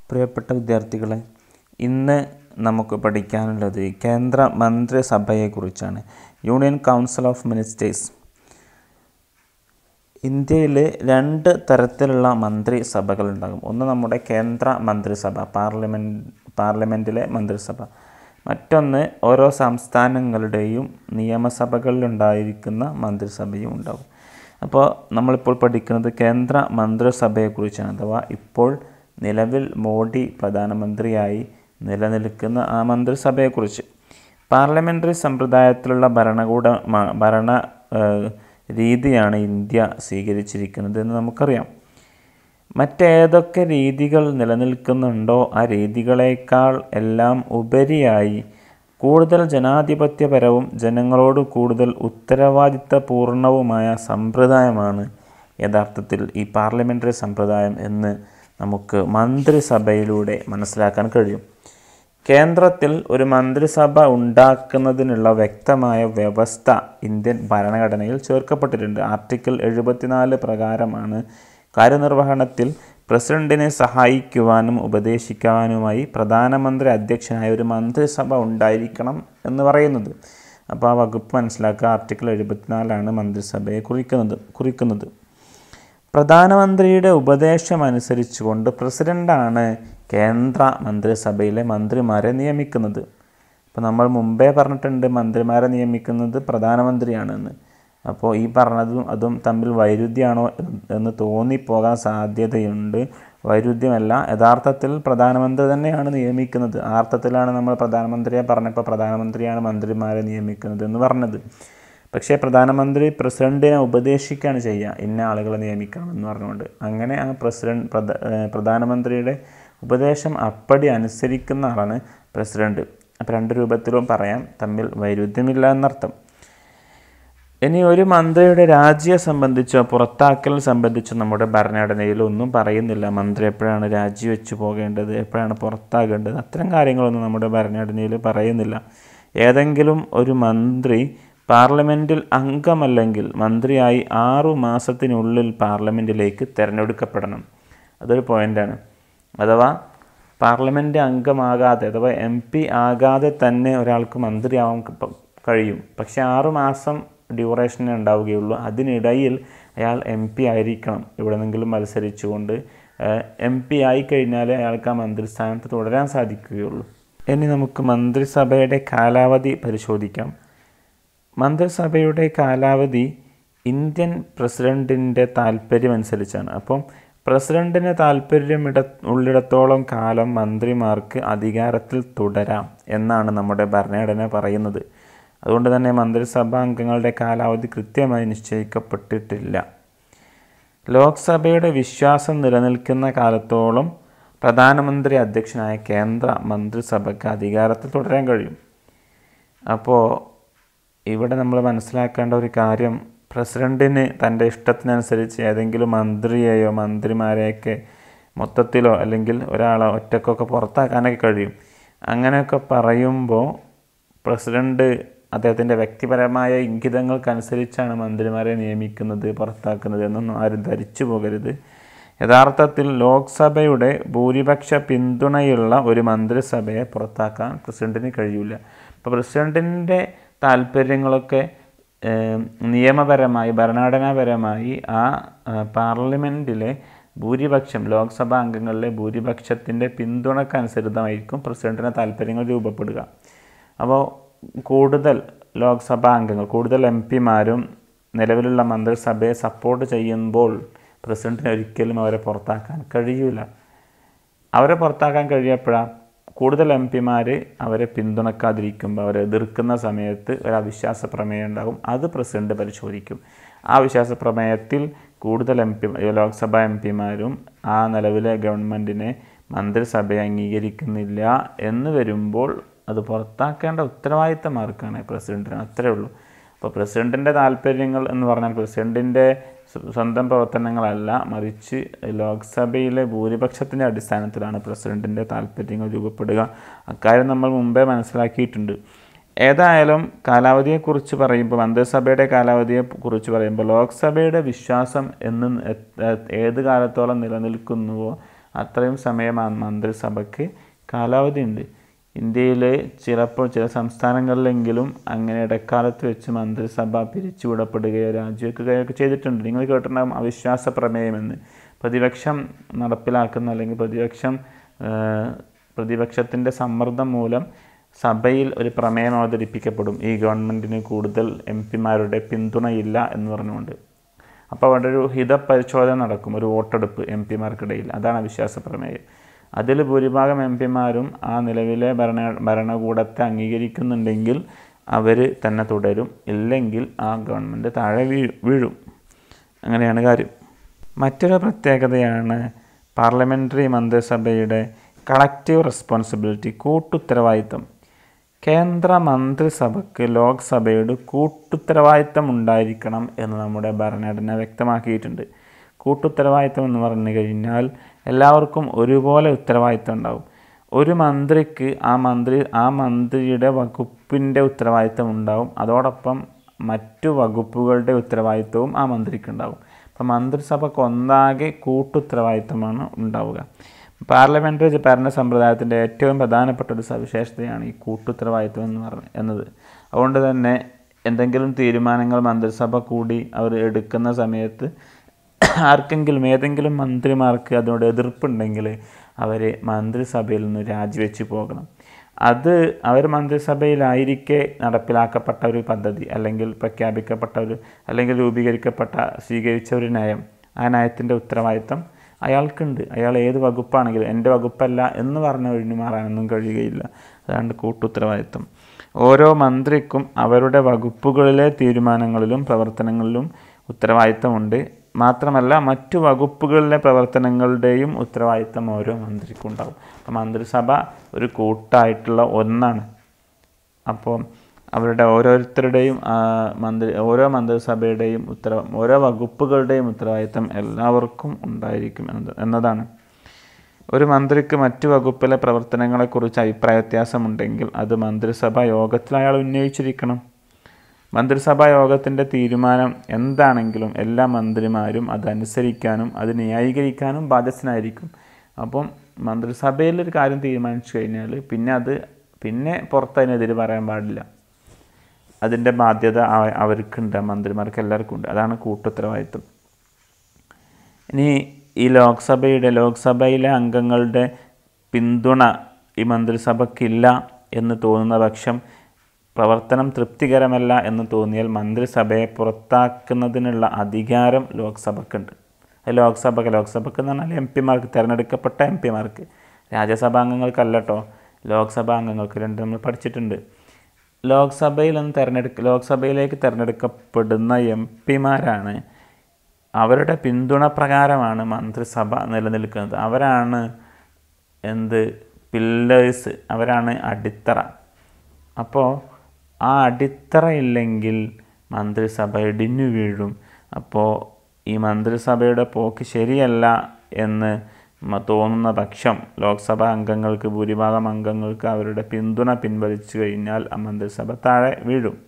പ്രിയപ്പെട്ട വിദ്യാർത്ഥികളെ ഇന്ന് നമുക്ക് പഠിക്കാനുള്ളത് കേന്ദ്ര മന്ത്രിസഭയെക്കുറിച്ചാണ് യൂണിയൻ കൗൺസിൽ ഓഫ് മിനിസ്റ്റേഴ്സ് ഇന്ത്യയിൽ രണ്ട് തരത്തിലുള്ള മന്ത്രിസഭകളുണ്ടാകും ഒന്ന് നമ്മുടെ കേന്ദ്ര മന്ത്രിസഭ പാർലമെൻറ്റ് പാർലമെൻറ്റിലെ മന്ത്രിസഭ മറ്റൊന്ന് ഓരോ സംസ്ഥാനങ്ങളുടെയും നിയമസഭകളിലുണ്ടായിരിക്കുന്ന മന്ത്രിസഭയും ഉണ്ടാകും അപ്പോൾ നമ്മളിപ്പോൾ പഠിക്കുന്നത് കേന്ദ്ര മന്ത്രിസഭയെക്കുറിച്ചാണ് അഥവാ ഇപ്പോൾ നിലവിൽ മോഡി പ്രധാനമന്ത്രിയായി നിലനിൽക്കുന്ന ആ മന്ത്രിസഭയെക്കുറിച്ച് പാർലമെൻ്ററി സമ്പ്രദായത്തിലുള്ള ഭരണകൂട മ- ഭരണ ഏഹ്, രീതിയാണ് ഇന്ത്യ സ്വീകരിച്ചിരിക്കുന്നത് എന്ന് നമുക്കറിയാം മറ്റേതൊക്കെ രീതികൾ നിലനിൽക്കുന്നുണ്ടോ ആ രീതികളേക്കാൾ എല്ലാം ഉപരിയായി കൂടുതൽ ജനാധിപത്യപരവും ജനങ്ങളോട് കൂടുതൽ ഉത്തരവാദിത്തപൂർണവുമായ സമ്പ്രദായമാണ് യഥാർത്ഥത്തിൽ ഈ പാർലമെൻ്ററി സമ്പ്രദായം എന്ന് നമുക്ക് മന്ത്രിസഭയിലൂടെ മനസ്സിലാക്കാൻ കഴിയും കേന്ദ്രത്തിൽ ഒരു മന്ത്രിസഭ ഉണ്ടാക്കുന്നതിനുള്ള വ്യക്തമായ വ്യവസ്ഥ ഇന്ത്യൻ ഭരണഘടനയിൽ ചേർക്കപ്പെട്ടിട്ടുണ്ട് ആർട്ടിക്കിൾ എഴുപത്തിനാല് പ്രകാരമാണ് കാര്യനിർവഹണത്തിൽ പ്രസിഡന്റിനെ സഹായിക്കുവാനും ഉപദേശിക്കാനുമായി പ്രധാനമന്ത്രി അധ്യക്ഷനായ ഒരു മന്ത്രിസഭ ഉണ്ടായിരിക്കണം എന്ന് പറയുന്നത് അപ്പോൾ ആ വകുപ്പ് മനസ്സിലാക്കുക ആർട്ടിക്കിൾ എഴുപത്തിനാലാണ് മന്ത്രിസഭയെ കുറിക്കുന്നത് കുറിക്കുന്നത് പ്രധാനമന്ത്രിയുടെ ഉപദേശം അനുസരിച്ചുകൊണ്ട് പ്രസിഡൻ്റാണ് കേന്ദ്ര മന്ത്രിസഭയിലെ മന്ത്രിമാരെ നിയമിക്കുന്നത് അപ്പോൾ നമ്മൾ മുമ്പേ പറഞ്ഞിട്ടുണ്ട് മന്ത്രിമാരെ നിയമിക്കുന്നത് പ്രധാനമന്ത്രിയാണെന്ന് അപ്പോൾ ഈ പറഞ്ഞതും അതും തമ്മിൽ വൈരുദ്ധ്യമാണോ എന്ന് തോന്നിപ്പോകാൻ സാധ്യതയുണ്ട് വൈരുദ്ധ്യമല്ല യഥാർത്ഥത്തിൽ പ്രധാനമന്ത്രി തന്നെയാണ് നിയമിക്കുന്നത് ആ അർത്ഥത്തിലാണ് നമ്മൾ പ്രധാനമന്ത്രിയെ പറഞ്ഞപ്പോൾ പ്രധാനമന്ത്രിയാണ് മന്ത്രിമാരെ നിയമിക്കുന്നത് എന്ന് പറഞ്ഞത് പക്ഷേ പ്രധാനമന്ത്രി പ്രസിഡന്റിനെ ഉപദേശിക്കുകയാണ് ചെയ്യുക ഇന്ന ആളുകളെ നിയമിക്കണം എന്ന് പറഞ്ഞുകൊണ്ട് അങ്ങനെ ആ പ്രസിഡന്റ് പ്രധ ഏഹ് പ്രധാനമന്ത്രിയുടെ ഉപദേശം അപ്പടി അനുസരിക്കുന്ന ആളാണ് പ്രസിഡന്റ് അപ്പോൾ രണ്ട് രൂപത്തിലും പറയാം തമ്മിൽ വൈരുദ്ധ്യമില്ല എന്നർത്ഥം ഇനി ഒരു മന്ത്രിയുടെ രാജിയെ സംബന്ധിച്ചോ പുറത്താക്കൽ സംബന്ധിച്ചോ നമ്മുടെ ഭരണഘടനയിൽ ഒന്നും പറയുന്നില്ല മന്ത്രി എപ്പോഴാണ് രാജിവെച്ച് പോകേണ്ടത് എപ്പോഴാണ് പുറത്താകേണ്ടത് അത്തരം കാര്യങ്ങളൊന്നും നമ്മുടെ ഭരണഘടനയിൽ പറയുന്നില്ല ഏതെങ്കിലും ഒരു മന്ത്രി പാർലമെൻറ്റിൽ അംഗമല്ലെങ്കിൽ മന്ത്രിയായി ആറു മാസത്തിനുള്ളിൽ പാർലമെൻറ്റിലേക്ക് തിരഞ്ഞെടുക്കപ്പെടണം അതൊരു പോയിൻ്റാണ് അഥവാ പാർലമെൻറ്റ് അംഗമാകാതെ അഥവാ എം പി ആകാതെ തന്നെ ഒരാൾക്ക് മന്ത്രിയാവാൻ ക- കഴിയും പക്ഷേ ആറു മാസം ഡ്യൂറേഷനേ ഉണ്ടാവുകയുള്ളൂ അതിനിടയിൽ അയാൾ എം പി ആയിരിക്കണം എവിടെന്നെങ്കിലും മത്സരിച്ചുകൊണ്ട് എം പി ആയി കഴിഞ്ഞാൽ അയാൾക്ക് ആ മന്ത്രിസ്ഥാനത്ത് തുടരാൻ സാധിക്കുകയുള്ളൂ ഇനി നമുക്ക് മന്ത്രിസഭയുടെ കാലാവധി പരിശോധിക്കാം മന്ത്രിസഭയുടെ കാലാവധി ഇന്ത്യൻ പ്രസിഡൻറ്റിൻ്റെ താല്പര്യം അനുസരിച്ചാണ് അപ്പം പ്രസിഡൻറ്റിന് താല്പര്യമിട ഉള്ളിടത്തോളം കാലം മന്ത്രിമാർക്ക് അധികാരത്തിൽ തുടരാം എന്നാണ് നമ്മുടെ ഭരണഘടന പറയുന്നത് അതുകൊണ്ട് തന്നെ മന്ത്രിസഭാ അംഗങ്ങളുടെ കാലാവധി കൃത്യമായി നിശ്ചയിക്കപ്പെട്ടിട്ടില്ല ലോക്സഭയുടെ വിശ്വാസം നിലനിൽക്കുന്ന കാലത്തോളം പ്രധാനമന്ത്രി അധ്യക്ഷനായ കേന്ദ്ര മന്ത്രിസഭയ്ക്ക് അധികാരത്തിൽ തുടരാൻ കഴിയും അപ്പോൾ ഇവിടെ നമ്മൾ മനസ്സിലാക്കേണ്ട ഒരു കാര്യം പ്രസിഡൻറ്റിന് തൻ്റെ ഇഷ്ടത്തിനനുസരിച്ച് ഏതെങ്കിലും മന്ത്രിയെയോ മന്ത്രിമാരെയൊക്കെ മൊത്തത്തിലോ അല്ലെങ്കിൽ ഒരാളെ ഒറ്റക്കൊക്കെ പുറത്താക്കാനൊക്കെ കഴിയും അങ്ങനെയൊക്കെ പറയുമ്പോൾ പ്രസിഡൻറ്റ് അദ്ദേഹത്തിൻ്റെ വ്യക്തിപരമായ ഇംഗിതങ്ങൾക്കനുസരിച്ചാണ് മന്ത്രിമാരെ നിയമിക്കുന്നത് പുറത്താക്കുന്നത് എന്നൊന്നും ആരും ധരിച്ചു പോകരുത് യഥാർത്ഥത്തിൽ ലോക്സഭയുടെ ഭൂരിപക്ഷ പിന്തുണയുള്ള ഒരു മന്ത്രിസഭയെ പുറത്താക്കാൻ പ്രസിഡന്റിന് കഴിയില്ല അപ്പോൾ പ്രസിഡന്റിൻ്റെ താല്പര്യങ്ങളൊക്കെ ഏം, നിയമപരമായി ഭരണഘടനാപരമായി ആ ആ, പാർലമെൻറ്റിലെ ഭൂരിപക്ഷം ലോക്സഭാ അംഗങ്ങളിലെ ഭൂരിപക്ഷത്തിൻ്റെ പിന്തുണക്കനുസൃതമായിരിക്കും പ്രസിഡന്റിൻ്റെ താല്പര്യങ്ങൾ രൂപപ്പെടുക അപ്പോൾ കൂടുതൽ ലോക്സഭാ അംഗങ്ങൾ കൂടുതൽ എം പിമാരും നിലവിലുള്ള മന്ത്രിസഭയെ സപ്പോർട്ട് ചെയ്യുമ്പോൾ പ്രസിഡന്റിന് ഒരിക്കലും അവരെ പുറത്താക്കാൻ കഴിയില്ല അവരെ പുറത്താക്കാൻ കഴിയപ്പോഴാണ് കൂടുതൽ എം പിമാർ അവരെ പിന്തുണക്കാതിരിക്കുമ്പോൾ അവരെ എതിർക്കുന്ന സമയത്ത് ഒരു അവിശ്വാസ പ്രമേയം ഉണ്ടാകും അത് പ്രസിഡന്റ് പരിശോധിക്കും ആ അവിശ്വാസ പ്രമേയത്തിൽ കൂടുതൽ എം പി ലോക്സഭാ എം പിമാരും ആ നിലവിലെ ഗവൺമെൻറ്റിനെ മന്ത്രിസഭയെ അംഗീകരിക്കുന്നില്ല എന്ന് വരുമ്പോൾ അത് പുറത്താക്കേണ്ട ഉത്തരവാദിത്തം ആർക്കാണ് പ്രസിഡന്റിന് അത്രേ ഉള്ളൂ അപ്പോൾ പ്രസിഡന്റിൻ്റെ താല്പര്യങ്ങൾ എന്ന് പറഞ്ഞാൽ പ്രസിഡന്റിൻ്റെ സ്വ- സ്വന്തം പ്രവർത്തനങ്ങളല്ല മറിച്ച് ലോക്സഭയിലെ ഭൂരിപക്ഷത്തിൻ്റെ അടിസ്ഥാനത്തിലാണ് പ്രസിഡന്റിൻ്റെ താല്പര്യങ്ങൾ രൂപപ്പെടുക അക്കാര്യം നമ്മൾ മുമ്പേ മനസ്സിലാക്കിയിട്ടുണ്ട് ഏതായാലും കാലാവധിയെക്കുറിച്ച് പറയുമ്പോൾ മന്ത്രിസഭയുടെ കാലാവധിയെ കുറിച്ച് പറയുമ്പോൾ ലോക്സഭയുടെ വിശ്വാസം എന്ന് എ- ഏത് കാലത്തോളം നിലനിൽക്കുന്നുവോ അത്രയും സമയം ആ മന്ത്രിസഭയ്ക്ക് കാലാവധി ഉണ്ട് ഇന്ത്യയിൽ ചിലപ്പോൾ ചില സംസ്ഥാനങ്ങളിലെങ്കിലും അങ്ങനെ ഇടക്കാലത്ത് വെച്ച് മന്ത്രിസഭ പിരിച്ചുവിടപ്പെടുകയോ രാജിവെക്കുകയോ ഒക്കെ ചെയ്തിട്ടുണ്ട് നിങ്ങൾ കേട്ടിട്ടുണ്ടാകും അവിശ്വാസ പ്രമേയമെന്ന് പ്രതിപക്ഷം നടപ്പിലാക്കുന്ന അല്ലെങ്കിൽ പ്രതിപക്ഷം പ്രതിപക്ഷത്തിൻ്റെ സമ്മർദ്ദം മൂലം സഭയിൽ ഒരു പ്രമേയം അവതരിപ്പിക്കപ്പെടും ഈ ഗവൺമെൻറ്റിന് കൂടുതൽ എം പിമാരുടെ പിന്തുണയില്ല എന്ന് പറഞ്ഞുകൊണ്ട് അപ്പോൾ അവിടെ ഒരു ഹിതപരിശോധന നടക്കും ഒരു വോട്ടെടുപ്പ് എം പിമാർക്കിടയിൽ അതാണ് അവിശ്വാസ പ്രമേയം അതിൽ ഭൂരിഭാഗം എം പിമാരും ആ നിലവിലെ ഭരണ ഭരണകൂടത്തെ അംഗീകരിക്കുന്നുണ്ടെങ്കിൽ അവർ തന്നെ തുടരും ഇല്ലെങ്കിൽ ആ ഗവൺമെൻറ് താഴെ വീഴും വീഴും അങ്ങനെയാണ് കാര്യം മറ്റൊരു പ്രത്യേകതയാണ് പാർലമെൻ്ററി മന്ത്രിസഭയുടെ കളക്റ്റീവ് റെസ്പോൺസിബിലിറ്റി കൂട്ടുത്തരവാദിത്തം കേന്ദ്ര മന്ത്രിസഭയ്ക്ക് ലോക്സഭയുടെ കൂട്ടുത്തരവാദിത്തം ഉണ്ടായിരിക്കണം എന്ന് നമ്മുടെ ഭരണഘടന വ്യക്തമാക്കിയിട്ടുണ്ട് കൂട്ടുത്തരവാദിത്തം എന്ന് പറഞ്ഞു കഴിഞ്ഞാൽ എല്ലാവർക്കും ഒരുപോലെ ഉത്തരവാദിത്തം ഉണ്ടാവും ഒരു മന്ത്രിക്ക് ആ മന്ത്രി ആ മന്ത്രിയുടെ വകുപ്പിൻ്റെ ഉത്തരവാദിത്തം ഉണ്ടാവും അതോടൊപ്പം മറ്റു വകുപ്പുകളുടെ ഉത്തരവാദിത്തവും ആ മന്ത്രിക്ക് ഉണ്ടാവും അപ്പം മന്ത്രിസഭയ്ക്ക് ഒന്നാകെ കൂട്ടുത്തരവാദിത്തമാണ് ഉണ്ടാവുക പാർലമെൻ്ററി ഭരണ സമ്പ്രദായത്തിൻ്റെ ഏറ്റവും പ്രധാനപ്പെട്ട ഒരു സവിശേഷതയാണ് ഈ കൂട്ടുത്തരവാദിത്വം എന്ന് പറഞ്ഞ എന്നത് അതുകൊണ്ട് തന്നെ എന്തെങ്കിലും തീരുമാനങ്ങൾ മന്ത്രിസഭ കൂടി അവർ എടുക്കുന്ന സമയത്ത് ആർക്കെങ്കിലും ഏതെങ്കിലും മന്ത്രിമാർക്ക് അതിനോട് എതിർപ്പുണ്ടെങ്കിൽ അവർ മന്ത്രിസഭയിൽ നിന്ന് രാജിവെച്ച് പോകണം അത് അവർ മന്ത്രിസഭയിലായിരിക്കെ നടപ്പിലാക്കപ്പെട്ട ഒരു പദ്ധതി അല്ലെങ്കിൽ പ്രഖ്യാപിക്കപ്പെട്ട ഒരു അല്ലെങ്കിൽ രൂപീകരിക്കപ്പെട്ട സ്വീകരിച്ച ഒരു നയം ആ നയത്തിൻ്റെ ഉത്തരവാദിത്തം അയാൾക്കുണ്ട് അയാൾ ഏത് വകുപ്പാണെങ്കിലും എൻ്റെ വകുപ്പല്ല എന്ന് പറഞ്ഞ് ഒഴിഞ്ഞു മാറാനൊന്നും കഴിയുകയില്ല അതാണ് കൂട്ടുത്തരവാദിത്തം ഓരോ മന്ത്രിക്കും അവരുടെ വകുപ്പുകളിലെ തീരുമാനങ്ങളിലും പ്രവർത്തനങ്ങളിലും ഉത്തരവാദിത്തമുണ്ട് മാത്രമല്ല മറ്റു വകുപ്പുകളിലെ പ്രവർത്തനങ്ങളുടെയും ഉത്തരവാദിത്തം ഓരോ മന്ത്രിക്കും ഉണ്ടാവും അപ്പോൾ മന്ത്രിസഭ ഒരു കൂട്ടായിട്ടുള്ള ഒന്നാണ് അപ്പോൾ അവരുടെ ഓരോരുത്തരുടെയും മന്ത്രി ഓരോ മന്ത്രിസഭയുടെയും ഉത്തര ഓരോ വകുപ്പുകളുടെയും ഉത്തരവാദിത്തം എല്ലാവർക്കും ഉണ്ടായിരിക്കും എന്നത് എന്നതാണ് ഒരു മന്ത്രിക്ക് മറ്റു വകുപ്പിലെ പ്രവർത്തനങ്ങളെക്കുറിച്ച് അഭിപ്രായ വ്യത്യാസമുണ്ടെങ്കിൽ അത് മന്ത്രിസഭാ യോഗത്തിൽ അയാൾ ഉന്നയിച്ചിരിക്കണം മന്ത്രിസഭാ യോഗത്തിൻ്റെ തീരുമാനം എന്താണെങ്കിലും എല്ലാ മന്ത്രിമാരും അതനുസരിക്കാനും അത് ന്യായീകരിക്കാനും ബാധ്യസ്ഥനായിരിക്കും അപ്പം മന്ത്രിസഭയിൽ ഒരു കാര്യം തീരുമാനിച്ചു കഴിഞ്ഞാൽ പിന്നെ അത് പിന്നെ പുറത്തതിനെതിരെ പറയാൻ പാടില്ല അതിൻ്റെ ബാധ്യത അവർക്കുണ്ട് മന്ത്രിമാർക്ക് എല്ലാവർക്കും ഉണ്ട് അതാണ് കൂട്ടുത്തരവാദിത്വം ഇനി ഈ ലോക്സഭയുടെ ലോക്സഭയിലെ അംഗങ്ങളുടെ പിന്തുണ ഈ മന്ത്രിസഭയ്ക്കില്ല എന്ന് തോന്നുന്ന പക്ഷം പ്രവർത്തനം തൃപ്തികരമല്ല എന്ന് തോന്നിയാൽ മന്ത്രിസഭയെ പുറത്താക്കുന്നതിനുള്ള അധികാരം ലോക്സഭയ്ക്കുണ്ട് അത് ലോക്സഭക്ക് ലോക്സഭയ്ക്ക് എന്ന് പറഞ്ഞാൽ എം പിമാർക്ക് തിരഞ്ഞെടുക്കപ്പെട്ട എം പിമാർക്ക് രാജ്യസഭാംഗങ്ങൾക്കല്ല കേട്ടോ ലോക്സഭാ അംഗങ്ങൾക്ക് രണ്ട് നമ്മൾ പഠിച്ചിട്ടുണ്ട് ലോക്സഭയിൽ നിന്ന് തിരഞ്ഞെടുക്ക ലോക്സഭയിലേക്ക് തിരഞ്ഞെടുക്കപ്പെടുന്ന എം പിമാരാണ് അവരുടെ പിന്തുണ പ്രകാരമാണ് മന്ത്രിസഭ നിലനിൽക്കുന്നത് അവരാണ് എന്ത് പില്ലേഴ്സ് അവരാണ് അടിത്തറ അപ്പോൾ ആ അടിത്തറ ഇല്ലെങ്കിൽ മന്ത്രിസഭ ഇടിഞ്ഞു വീഴും അപ്പോൾ ഈ മന്ത്രിസഭയുടെ പോക്ക് ശരിയല്ല എന്ന് തോന്നുന്ന പക്ഷം ലോക്സഭാ അംഗങ്ങൾക്ക് ഭൂരിഭാഗം അംഗങ്ങൾക്ക് അവരുടെ പിന്തുണ പിൻവലിച്ചു കഴിഞ്ഞാൽ ആ മന്ത്രിസഭ താഴെ വീഴും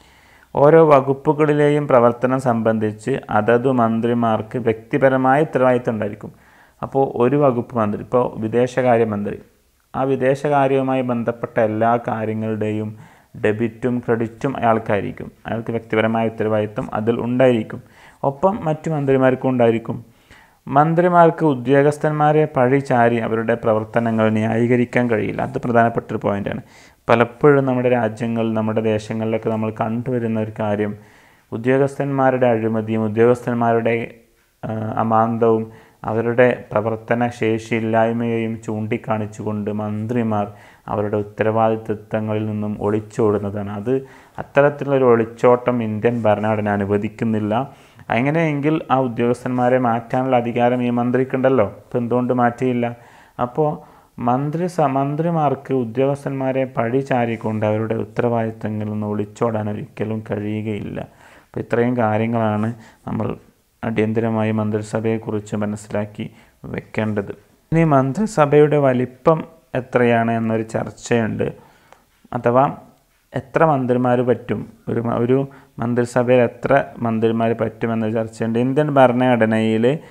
ഓരോ വകുപ്പുകളിലെയും പ്രവർത്തനം സംബന്ധിച്ച് അതതു മന്ത്രിമാർക്ക് വ്യക്തിപരമായ ഉത്തരവാദിത്തം ഉണ്ടായിരിക്കും അപ്പോൾ ഒരു വകുപ്പ് മന്ത്രി ഇപ്പോൾ വിദേശകാര്യമന്ത്രി ആ വിദേശകാര്യവുമായി ബന്ധപ്പെട്ട എല്ലാ കാര്യങ്ങളുടെയും ഡെബിറ്റും ക്രെഡിറ്റും അയാൾക്കായിരിക്കും അയാൾക്ക് വ്യക്തിപരമായ ഉത്തരവാദിത്തം അതിൽ ഉണ്ടായിരിക്കും ഒപ്പം മറ്റു മന്ത്രിമാർക്കും ഉണ്ടായിരിക്കും മന്ത്രിമാർക്ക് ഉദ്യോഗസ്ഥന്മാരെ പഴി ചാരി അവരുടെ പ്രവർത്തനങ്ങൾ ന്യായീകരിക്കാൻ കഴിയില്ല അത് പ്രധാനപ്പെട്ട ഒരു പോയിൻ്റാണ് പലപ്പോഴും നമ്മുടെ രാജ്യങ്ങളിൽ നമ്മുടെ ദേശങ്ങളിലൊക്കെ നമ്മൾ കണ്ടുവരുന്ന ഒരു കാര്യം ഉദ്യോഗസ്ഥന്മാരുടെ അഴിമതിയും ഉദ്യോഗസ്ഥന്മാരുടെ അമാന്തവും അവരുടെ പ്രവർത്തന ശേഷിയില്ലായ്മയെയും ചൂണ്ടിക്കാണിച്ചുകൊണ്ട് മന്ത്രിമാർ അവരുടെ ഉത്തരവാദിത്വങ്ങളിൽ നിന്നും ഒളിച്ചോടുന്നതാണ് അത് അത്തരത്തിലുള്ളൊരു ഒളിച്ചോട്ടം ഇന്ത്യൻ ഭരണഘടന അനുവദിക്കുന്നില്ല അങ്ങനെയെങ്കിൽ ആ ഉദ്യോഗസ്ഥന്മാരെ മാറ്റാനുള്ള അധികാരം ഈ മന്ത്രിക്കുണ്ടല്ലോ ഇപ്പം എന്തുകൊണ്ട് മാറ്റിയില്ല അപ്പോൾ മന്ത്രി സ മന്ത്രിമാർക്ക് ഉദ്യോഗസ്ഥന്മാരെ പഴി ചാരിക്കൊണ്ട് അവരുടെ ഉത്തരവാദിത്തങ്ങളിൽ നിന്ന് ഒളിച്ചോടാൻ ഒരിക്കലും കഴിയുകയില്ല അപ്പോൾ ഇത്രയും കാര്യങ്ങളാണ് നമ്മൾ അടിയന്തരമായി മന്ത്രിസഭയെക്കുറിച്ച് മനസ്സിലാക്കി വെക്കേണ്ടത് ഇനി മന്ത്രിസഭയുടെ വലിപ്പം എത്രയാണ് എന്നൊരു ചർച്ചയുണ്ട് അഥവാ എത്ര മന്ത്രിമാർ പറ്റും ഒരു ഒരു മന്ത്രിസഭയിൽ എത്ര മന്ത്രിമാർ പറ്റുമെന്ന ചർച്ചയുണ്ട് ഇന്ത്യൻ ഭരണഘടനയിൽ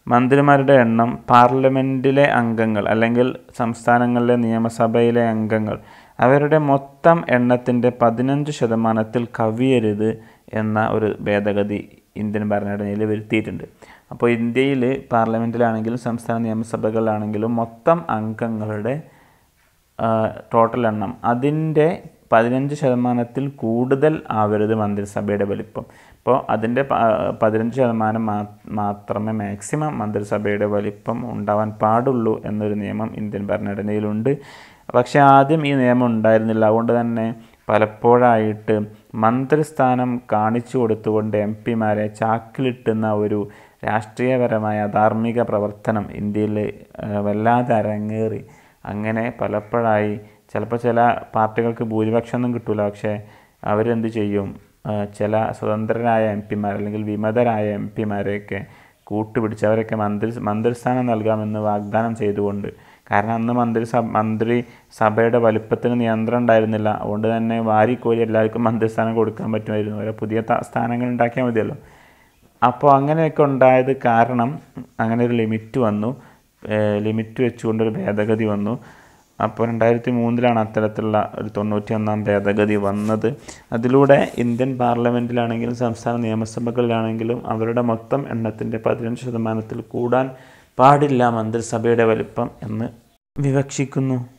മന്ത്രിമാരുടെ എണ്ണം പാർലമെൻറ്റിലെ അംഗങ്ങൾ അല്ലെങ്കിൽ സംസ്ഥാനങ്ങളിലെ നിയമസഭയിലെ അംഗങ്ങൾ അവരുടെ മൊത്തം എണ്ണത്തിൻ്റെ പതിനഞ്ച് ശതമാനത്തിൽ കവിയരുത് എന്ന ഒരു ഭേദഗതി ഇന്ത്യൻ ഭരണഘടനയിൽ വരുത്തിയിട്ടുണ്ട് അപ്പോൾ ഇന്ത്യയിൽ പാർലമെൻറ്റിലാണെങ്കിലും സംസ്ഥാന നിയമസഭകളിലാണെങ്കിലും മൊത്തം അംഗങ്ങളുടെ ടോട്ടൽ എണ്ണം അതിൻ്റെ പതിനഞ്ച് ശതമാനത്തിൽ കൂടുതൽ ആവരുത് മന്ത്രിസഭയുടെ വലിപ്പം ഇപ്പോൾ അതിൻ്റെ പതിനഞ്ച് ശതമാനം മാ മാത്രമേ മാക്സിമം മന്ത്രിസഭയുടെ വലിപ്പം ഉണ്ടാവാൻ പാടുള്ളൂ എന്നൊരു നിയമം ഇന്ത്യൻ ഭരണഘടനയിലുണ്ട് പക്ഷേ ആദ്യം ഈ നിയമം ഉണ്ടായിരുന്നില്ല അതുകൊണ്ട് തന്നെ പലപ്പോഴായിട്ട് മന്ത്രിസ്ഥാനം കാണിച്ചു കൊടുത്തുകൊണ്ട് എം പിമാരെ ചാക്കിലിട്ടുന്ന ഒരു രാഷ്ട്രീയപരമായ ധാർമ്മിക പ്രവർത്തനം ഇന്ത്യയിൽ വല്ലാതെ അരങ്ങേറി അങ്ങനെ പലപ്പോഴായി ചിലപ്പോൾ ചില പാർട്ടികൾക്ക് ഭൂരിപക്ഷമൊന്നും കിട്ടില്ല പക്ഷേ അവരെന്ത് ചെയ്യും ചില സ്വതന്ത്രരായ എം പിമാർ അല്ലെങ്കിൽ വിമതരായ എം പിമാരെയൊക്കെ കൂട്ടുപിടിച്ച് അവരൊക്കെ മന്ത്രി മന്ത്രിസ്ഥാനം നൽകാമെന്ന് വാഗ്ദാനം ചെയ്തുകൊണ്ട് കാരണം അന്ന് മന്ത്രിസഭ മന്ത്രി സഭയുടെ വലുപ്പത്തിന് നിയന്ത്രണം ഉണ്ടായിരുന്നില്ല അതുകൊണ്ട് തന്നെ വാരിക്കോരി എല്ലാവർക്കും മന്ത്രിസ്ഥാനം കൊടുക്കാൻ പറ്റുമായിരുന്നു ഓരോ പുതിയ സ്ഥാനങ്ങൾ ഉണ്ടാക്കിയാൽ മതിയല്ലോ അപ്പോൾ അങ്ങനെയൊക്കെ ഉണ്ടായത് കാരണം അങ്ങനെ ഒരു ലിമിറ്റ് വന്നു ലിമിറ്റ് വെച്ചുകൊണ്ടൊരു ഭേദഗതി വന്നു അപ്പോൾ രണ്ടായിരത്തി മൂന്നിലാണ് അത്തരത്തിലുള്ള ഒരു തൊണ്ണൂറ്റി ഒന്നാം ഭേദഗതി വന്നത് അതിലൂടെ ഇന്ത്യൻ പാർലമെൻറ്റിലാണെങ്കിലും സംസ്ഥാന നിയമസഭകളിലാണെങ്കിലും അവരുടെ മൊത്തം എണ്ണത്തിൻ്റെ പതിനഞ്ച് ശതമാനത്തിൽ കൂടാൻ പാടില്ല മന്ത്രിസഭയുടെ വലിപ്പം എന്ന് വിവക്ഷിക്കുന്നു